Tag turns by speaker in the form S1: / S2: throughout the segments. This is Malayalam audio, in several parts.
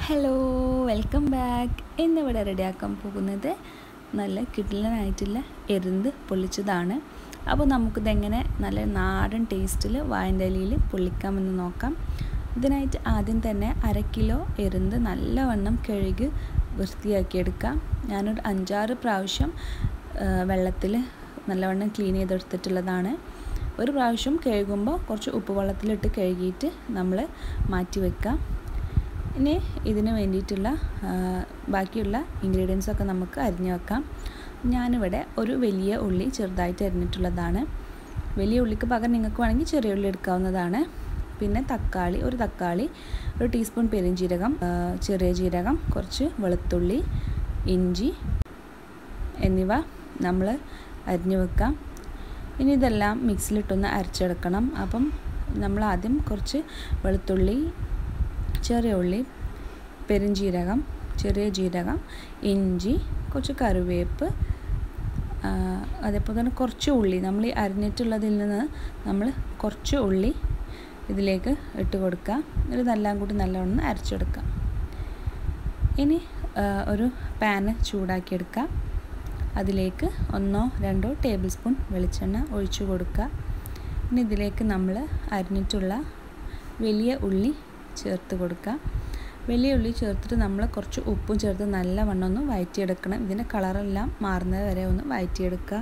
S1: ഹലോ വെൽക്കം ബാക്ക് ഇന്നിവിടെ റെഡിയാക്കാൻ പോകുന്നത് നല്ല കിടിലനായിട്ടുള്ള എരുന്ത് പൊള്ളിച്ചതാണ് അപ്പോൾ നമുക്കിതെങ്ങനെ നല്ല നാടൻ ടേസ്റ്റിൽ വായന്തലിയിൽ പൊള്ളിക്കാമെന്ന് നോക്കാം ഇതിനായിട്ട് ആദ്യം തന്നെ അര കിലോ എരുന്ത് നല്ലവണ്ണം കഴുകി വൃത്തിയാക്കിയെടുക്കാം ഞാനൊരു അഞ്ചാറ് പ്രാവശ്യം വെള്ളത്തിൽ നല്ലവണ്ണം ക്ലീൻ ചെയ്തെടുത്തിട്ടുള്ളതാണ് ഒരു പ്രാവശ്യം കഴുകുമ്പോൾ കുറച്ച് ഉപ്പ് വെള്ളത്തിലിട്ട് കഴുകിയിട്ട് നമ്മൾ മാറ്റി വെക്കാം ഇനി ഇതിന് വേണ്ടിയിട്ടുള്ള ബാക്കിയുള്ള ഇൻഗ്രീഡിയൻസ് ഒക്കെ നമുക്ക് അരിഞ്ഞു വെക്കാം ഞാനിവിടെ ഒരു വലിയ ഉള്ളി ചെറുതായിട്ട് അരിഞ്ഞിട്ടുള്ളതാണ് വലിയ ഉള്ളിക്ക് പകരം നിങ്ങൾക്ക് വേണമെങ്കിൽ ചെറിയ ഉള്ളി എടുക്കാവുന്നതാണ് പിന്നെ തക്കാളി ഒരു തക്കാളി ഒരു ടീസ്പൂൺ പെരുംജീരകം ചെറിയ ജീരകം കുറച്ച് വെളുത്തുള്ളി ഇഞ്ചി എന്നിവ നമ്മൾ അരിഞ്ഞു വെക്കാം ഇനി ഇതെല്ലാം മിക്സിയിലിട്ടൊന്ന് അരച്ചെടുക്കണം അപ്പം നമ്മൾ ആദ്യം കുറച്ച് വെളുത്തുള്ളി ചെറിയ ഉള്ളി പെരുംജീരകം ചെറിയ ജീരകം ഇഞ്ചി കുറച്ച് കറിവേപ്പ് അതേപോലെ തന്നെ കുറച്ച് ഉള്ളി നമ്മൾ ഈ അരിഞ്ഞിട്ടുള്ളതിൽ നിന്ന് നമ്മൾ കുറച്ച് ഉള്ളി ഇതിലേക്ക് ഇട്ട് കൊടുക്കുക ഇതെല്ലാം കൂടി നല്ലവണ്ണം അരച്ചെടുക്കാം ഇനി ഒരു പാന് ചൂടാക്കിയെടുക്കുക അതിലേക്ക് ഒന്നോ രണ്ടോ ടേബിൾ സ്പൂൺ വെളിച്ചെണ്ണ ഒഴിച്ചു കൊടുക്കുക ഇനി ഇതിലേക്ക് നമ്മൾ അരിഞ്ഞിട്ടുള്ള വലിയ ഉള്ളി ചേർത്ത് കൊടുക്കുക വലിയ ഉള്ളി ചേർത്തിട്ട് നമ്മൾ കുറച്ച് ഉപ്പും ചേർത്ത് നല്ലവണ്ണം ഒന്ന് വഴറ്റിയെടുക്കണം ഇതിൻ്റെ കളറെല്ലാം മാറുന്നത് വരെ ഒന്ന് വഴറ്റിയെടുക്കുക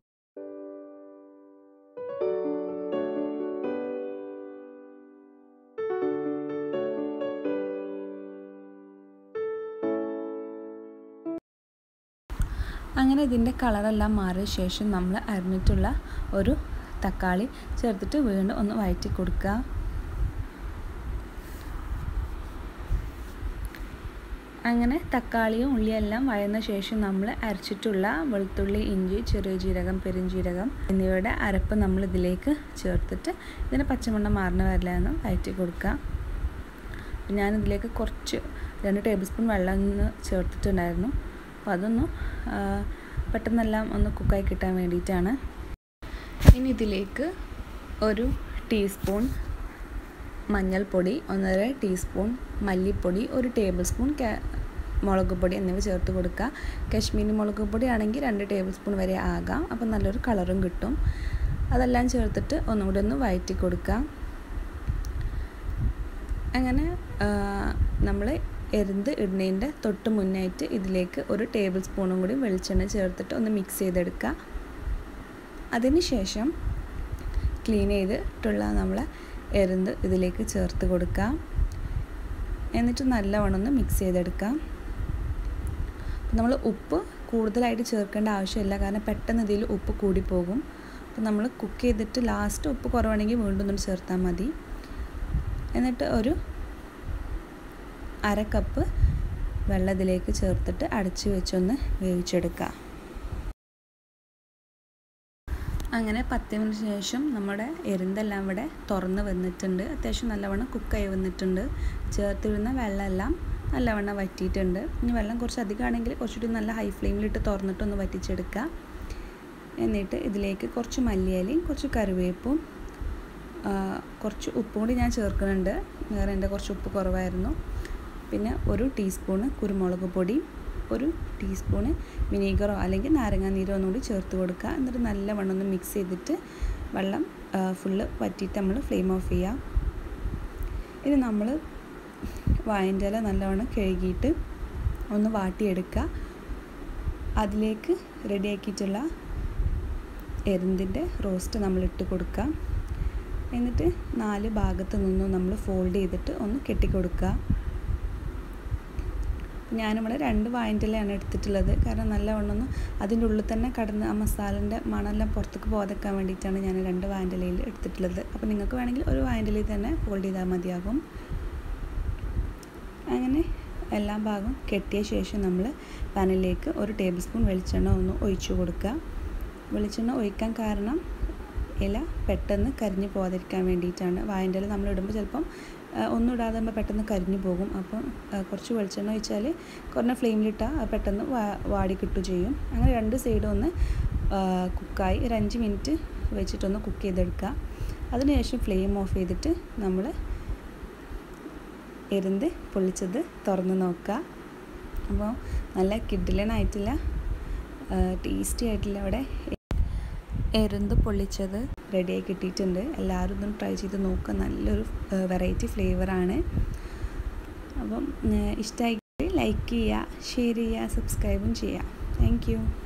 S1: അങ്ങനെ ഇതിൻ്റെ കളറെല്ലാം മാറിയ ശേഷം നമ്മൾ അരിഞ്ഞിട്ടുള്ള ഒരു തക്കാളി ചേർത്തിട്ട് വീണ്ടും ഒന്ന് വഴറ്റി കൊടുക്കുക അങ്ങനെ തക്കാളിയും ഉള്ളിയെല്ലാം വഴന്ന ശേഷം നമ്മൾ അരച്ചിട്ടുള്ള വെളുത്തുള്ളി ഇഞ്ചി ചെറിയ ജീരകം പെരുംജീരകം എന്നിവയുടെ അരപ്പ് നമ്മൾ ഇതിലേക്ക് ചേർത്തിട്ട് ഇതിന് പച്ചമണ്ണം മാറുന്ന വരില്ലെന്ന് വഴറ്റി കൊടുക്കുക ഞാനിതിലേക്ക് കുറച്ച് രണ്ട് ടേബിൾ സ്പൂൺ വെള്ളം ഒന്ന് ചേർത്തിട്ടുണ്ടായിരുന്നു അപ്പോൾ അതൊന്ന് പെട്ടെന്നെല്ലാം ഒന്ന് കുക്കായി കിട്ടാൻ വേണ്ടിയിട്ടാണ് ഇനി ഇതിലേക്ക് ഒരു ടീസ്പൂൺ മഞ്ഞൾപ്പൊടി ഒന്നര ടീസ്പൂൺ മല്ലിപ്പൊടി ഒരു ടേബിൾ സ്പൂൺ മുളക് പൊടി എന്നിവ ചേർത്ത് കൊടുക്കുക കശ്മീരി മുളക് പൊടി ആണെങ്കിൽ രണ്ട് ടേബിൾ സ്പൂൺ വരെ ആകാം അപ്പോൾ നല്ലൊരു കളറും കിട്ടും അതെല്ലാം ചേർത്തിട്ട് ഒന്നുകൂടി ഒന്ന് വഴറ്റി കൊടുക്കുക അങ്ങനെ നമ്മൾ എരുന്ത് ഇടുന്നതിൻ്റെ തൊട്ട് മുന്നായിട്ട് ഇതിലേക്ക് ഒരു ടേബിൾ സ്പൂണും കൂടി വെളിച്ചെണ്ണ ചേർത്തിട്ട് ഒന്ന് മിക്സ് ചെയ്തെടുക്കുക അതിന് ശേഷം ക്ലീൻ ചെയ്തിട്ടുള്ള നമ്മൾ എരുന്ത് ഇതിലേക്ക് ചേർത്ത് കൊടുക്കുക എന്നിട്ട് നല്ലവണ്ണം ഒന്ന് മിക്സ് ചെയ്തെടുക്കാം നമ്മൾ ഉപ്പ് കൂടുതലായിട്ട് ചേർക്കേണ്ട ആവശ്യമില്ല കാരണം പെട്ടെന്ന് ഇതിൽ ഉപ്പ് കൂടിപ്പോകും അപ്പോൾ നമ്മൾ കുക്ക് ചെയ്തിട്ട് ലാസ്റ്റ് ഉപ്പ് കുറവാണെങ്കിൽ വീണ്ടും ഒന്ന് ചേർത്താൽ മതി എന്നിട്ട് ഒരു അര കപ്പ് വെള്ളം ഇതിലേക്ക് ചേർത്തിട്ട് അടച്ച് വെച്ചൊന്ന് വേവിച്ചെടുക്കുക അങ്ങനെ പത്ത് മിനിറ്റ് ശേഷം നമ്മുടെ എരുന്തെല്ലാം ഇവിടെ തുറന്ന് വന്നിട്ടുണ്ട് അത്യാവശ്യം നല്ലവണ്ണം കുക്കായി വന്നിട്ടുണ്ട് ചേർത്തിടുന്ന വെള്ളമെല്ലാം നല്ലവണ്ണം വറ്റിയിട്ടുണ്ട് ഇനി വെള്ളം കുറച്ച് അധികമാണെങ്കിൽ കുറച്ചുകൂടി നല്ല ഹൈ ഫ്ലെയിമിലിട്ട് തുറന്നിട്ടൊന്ന് വറ്റിച്ചെടുക്കുക എന്നിട്ട് ഇതിലേക്ക് കുറച്ച് മല്ലിയിലയും കുറച്ച് കറിവേപ്പും കുറച്ച് ഉപ്പും കൂടി ഞാൻ ചേർക്കുന്നുണ്ട് വേറെ എൻ്റെ കുറച്ച് ഉപ്പ് കുറവായിരുന്നു പിന്നെ ഒരു ടീസ്പൂണ് കുരുമുളക് പൊടി ഒരു ടീസ്പൂണ് വിനീഗറോ അല്ലെങ്കിൽ നാരങ്ങാ നീരോ ഒന്നുകൂടി ചേർത്ത് കൊടുക്കുക എന്നിട്ട് നല്ലവണ്ണം ഒന്ന് മിക്സ് ചെയ്തിട്ട് വെള്ളം ഫുള്ള് വറ്റിയിട്ട് നമ്മൾ ഫ്ലെയിം ഓഫ് ചെയ്യാം ഇനി നമ്മൾ വായൻ്റെ ഇല നല്ലവണ്ണം കഴുകിയിട്ട് ഒന്ന് വാട്ടിയെടുക്കുക അതിലേക്ക് റെഡിയാക്കിയിട്ടുള്ള എരുന്തിൻ്റെ റോസ്റ്റ് നമ്മൾ ഇട്ട് കൊടുക്കുക എന്നിട്ട് നാല് ഭാഗത്ത് നിന്നും നമ്മൾ ഫോൾഡ് ചെയ്തിട്ട് ഒന്ന് കെട്ടിക്കൊടുക്കുക ഞാനിവിടെ രണ്ട് വായൻ്റെലാണ് എടുത്തിട്ടുള്ളത് കാരണം നല്ലവണ്ണം ഒന്ന് അതിൻ്റെ ഉള്ളിൽ തന്നെ കടന്ന് ആ മസാലൻ്റെ മണമെല്ലാം പുറത്തേക്ക് പോകാതെക്കാൻ വേണ്ടിയിട്ടാണ് ഞാൻ രണ്ട് വായൻ്റെലയിൽ എടുത്തിട്ടുള്ളത് അപ്പോൾ നിങ്ങൾക്ക് വേണമെങ്കിൽ ഒരു വായൻ്റെലയിൽ തന്നെ ഫോൾഡ് ചെയ്താൽ മതിയാകും അങ്ങനെ എല്ലാ ഭാഗവും കെട്ടിയ ശേഷം നമ്മൾ പാനിലേക്ക് ഒരു ടേബിൾ സ്പൂൺ വെളിച്ചെണ്ണ ഒന്ന് ഒഴിച്ചു കൊടുക്കുക വെളിച്ചെണ്ണ ഒഴിക്കാൻ കാരണം ഇല പെട്ടെന്ന് കരിഞ്ഞു പോകാതിരിക്കാൻ വേണ്ടിയിട്ടാണ് വായൻ്റെ ഇല നമ്മൾ ഇടുമ്പോൾ ചിലപ്പം ഒന്നും ഇടാതെ നമ്മൾ പെട്ടെന്ന് കരിഞ്ഞു പോകും അപ്പം കുറച്ച് വെളിച്ചെണ്ണ ഒഴിച്ചാൽ കുറഞ്ഞ ഫ്ലെയിമിലിട്ടാൽ പെട്ടെന്ന് വാടി കിട്ടുകയും ചെയ്യും അങ്ങനെ രണ്ട് സൈഡും ഒന്ന് കുക്കായി ഒരു അഞ്ച് മിനിറ്റ് വെച്ചിട്ടൊന്ന് കുക്ക് ചെയ്തെടുക്കുക അതിനുശേഷം ഫ്ലെയിം ഓഫ് ചെയ്തിട്ട് നമ്മൾ എരുന്ത് പൊള്ളിച്ചത് തുറന്ന് നോക്കുക അപ്പോൾ നല്ല കിഡിലനായിട്ടുള്ള ടേസ്റ്റി ആയിട്ടുള്ള അവിടെ എരുന്ത് പൊള്ളിച്ചത് റെഡിയായി കിട്ടിയിട്ടുണ്ട് എല്ലാവരും ഇതും ട്രൈ ചെയ്ത് നോക്കുക നല്ലൊരു വെറൈറ്റി ഫ്ലേവറാണ് അപ്പം ഇഷ്ടമായി ലൈക്ക് ചെയ്യുക ഷെയർ ചെയ്യുക സബ്സ്ക്രൈബും ചെയ്യുക താങ്ക്